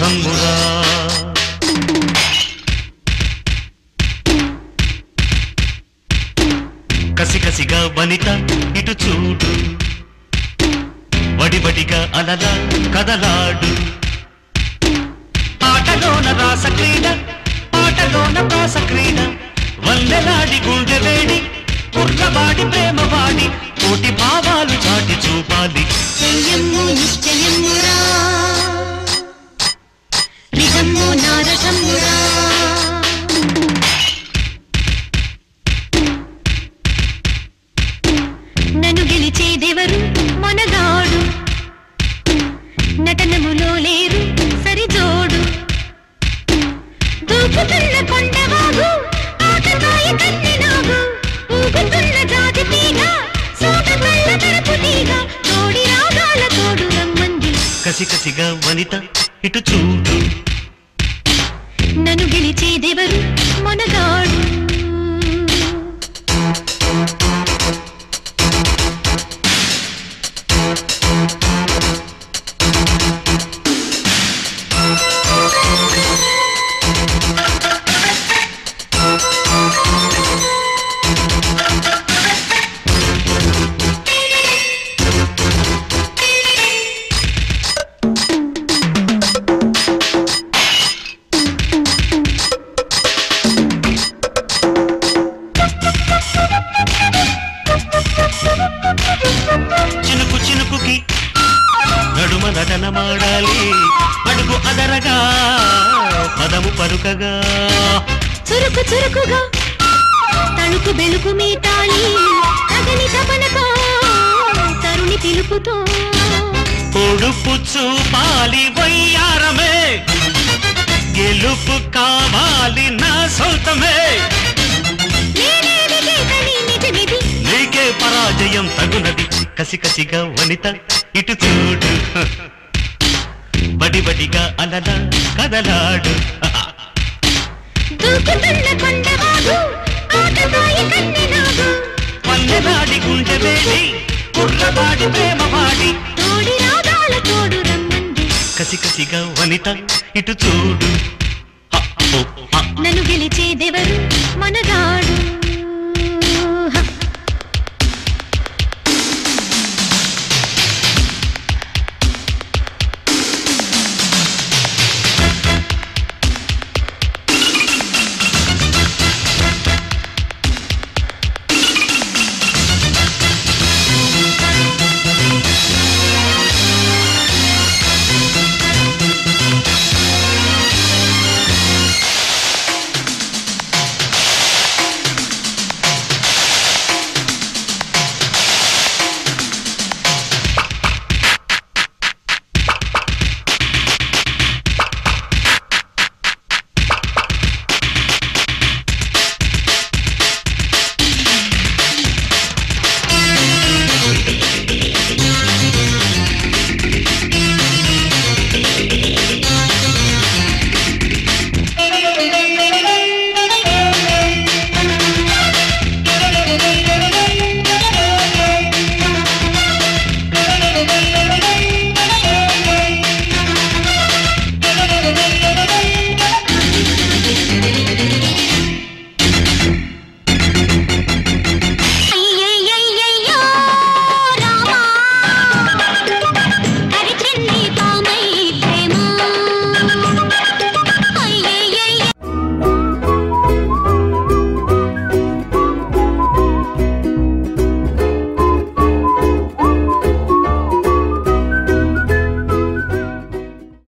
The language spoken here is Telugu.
రథమురా కసికసిగా వనిత ఇటు చూడు వడివడిగా అలల కదలాడు ఆటలోన రాస క్రీడ ఆటలోన ప్రాస క్రీడ వల్లెలాడి గుండె వేడి కుర్రవాడి ప్రేమవాడి కోటి భావాలు చాటి చూపాలి చెయ్యమ్ము నిశ్చయమ్మురా నిజమ్ము నారసమ్మురా నన్ను గెలిచేదెవరు మనగాడు నటనములో లేరు సరిజోడు దూకుతున్న కొండవాగు ఆకతాయి కన్నెనాగు ఊగుతున్న జాతి తీగ సోకతల్ల తరపు తీగ తోడి రాగాల తోడు రమ్మంది కసికసిగా వనిత ఇటు చూడు నన్ను గెలిచేదెవరు మొనగాడు చినుకు చినుకుకి నడుమ నటన మాడాలి అడుగు అదరగా పదము పలుకగా చురుకు చురుకుగా తణుకు బెలుకు మీటాలి తగని తపనతో తరుణి పిలుపుతో పొడుపు చూపాలి వయ్యారమే గెలుపు కావాలి నా సొంతమే నేనేది గీతని నిజమిది నీకే పరాజయం తగునది కసికసిగా వనిత ఇటు చూడు బడిబడిగా అలల కదలాడు దూకుతున్న కొండవాగు ఆటబాయి కన్నెనాగు పల్లెనాడి గుండె వేడి కుర్రవాడి ప్రేమవాడి తోడి రాగాల తోడు రమ్మంది కసికసిగా వనిత ఇటు చూడు